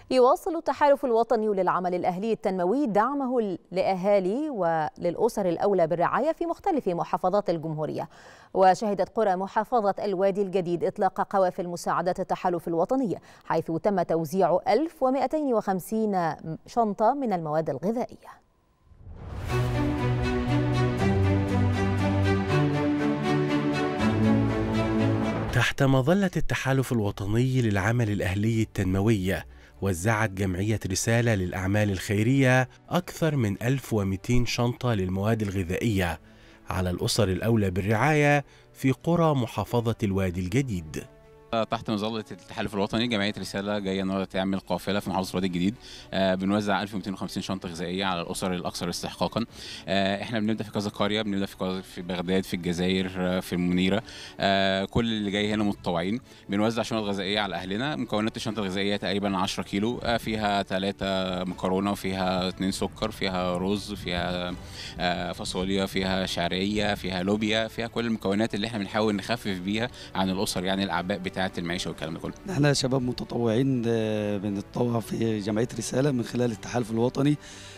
يواصل التحالف الوطني للعمل الأهلي التنموي دعمه لأهالي وللأسر الأولى بالرعاية في مختلف محافظات الجمهورية وشهدت قرى محافظة الوادي الجديد إطلاق قوافل مساعدة التحالف الوطني حيث تم توزيع 1250 شنطة من المواد الغذائية تحت مظلة التحالف الوطني للعمل الأهلي التنموي وزعت جمعية رسالة للأعمال الخيرية أكثر من 1200 شنطة للمواد الغذائية على الأسر الأولى بالرعاية في قرى محافظة الوادي الجديد تحت مظله التحالف الوطني جمعيه رساله جايه النهارده تعمل قافله في محافظه الوادي الجديد آه بنوزع 1250 شنطه غذائيه على الاسر الاكثر استحقاقا آه احنا بنبدا في كذا قريه بنبدا في في بغداد في الجزائر آه في المنيره آه كل اللي جاي هنا متطوعين بنوزع شنط غذائيه على اهلنا مكونات الشنطه الغذائيه تقريبا 10 كيلو آه فيها ثلاثه مكرونه وفيها اثنين سكر فيها رز فيها آه فاصوليا فيها شعريه فيها لوبيا فيها كل المكونات اللي احنا بنحاول نخفف بيها عن الاسر يعني الاعباء بتاعه بتاعه المعيشه والكلام ده كله احنا شباب متطوعين بنتطوع في جمعيه رساله من خلال التحالف الوطني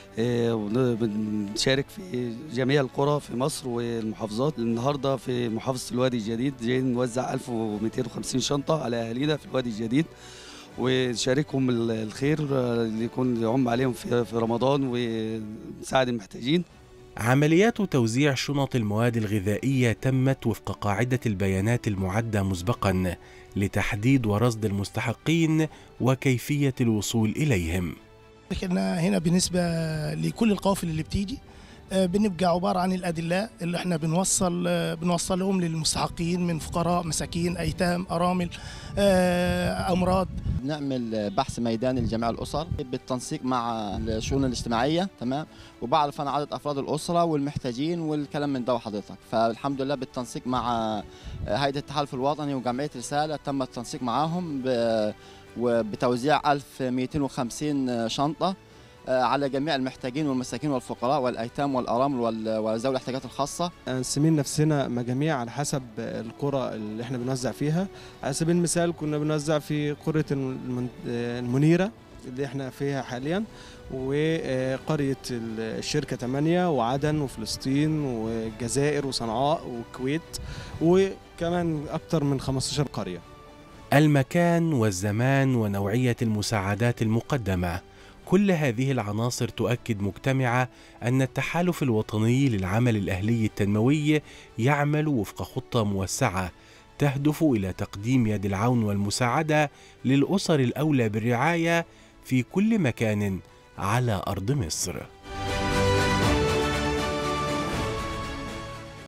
بنشارك في جميع القرى في مصر والمحافظات النهارده في محافظه الوادي الجديد جايين نوزع 1250 شنطه على اهالينا في الوادي الجديد ونشاركهم الخير اللي يكون يعم عليهم في رمضان ونساعد المحتاجين عمليات توزيع شنط المواد الغذائية تمت وفق قاعدة البيانات المعدة مسبقا لتحديد ورصد المستحقين وكيفية الوصول إليهم احنا هنا بالنسبة لكل القوافل اللي بتيجي بنبقى عبارة عن الأدلاء اللي احنا بنوصل بنوصلهم للمستحقين من فقراء مساكين أيتام أرامل أمراض بنعمل بحث ميداني لجميع الأسر بالتنسيق مع الشؤون الاجتماعية تمام وبعرف أنا عدد أفراد الأسرة والمحتاجين والكلام من ده حضرتك فالحمد لله بالتنسيق مع هيئة التحالف الوطني وجمعية رسالة تم التنسيق معاهم وبتوزيع 1250 شنطة على جميع المحتاجين والمساكين والفقراء والايتام والارامل وذوي الاحتياجات الخاصه نسمين نفسنا مجاميع على حسب القرى اللي احنا بنوزع فيها على سبيل المثال كنا بنوزع في قريه المنيره اللي احنا فيها حاليا وقريه الشركه 8 وعدن وفلسطين والجزائر وصنعاء والكويت وكمان اكثر من 15 قريه المكان والزمان ونوعيه المساعدات المقدمه كل هذه العناصر تؤكد مجتمعة أن التحالف الوطني للعمل الأهلي التنموي يعمل وفق خطة موسعة تهدف إلى تقديم يد العون والمساعدة للأسر الأولى بالرعاية في كل مكان على أرض مصر.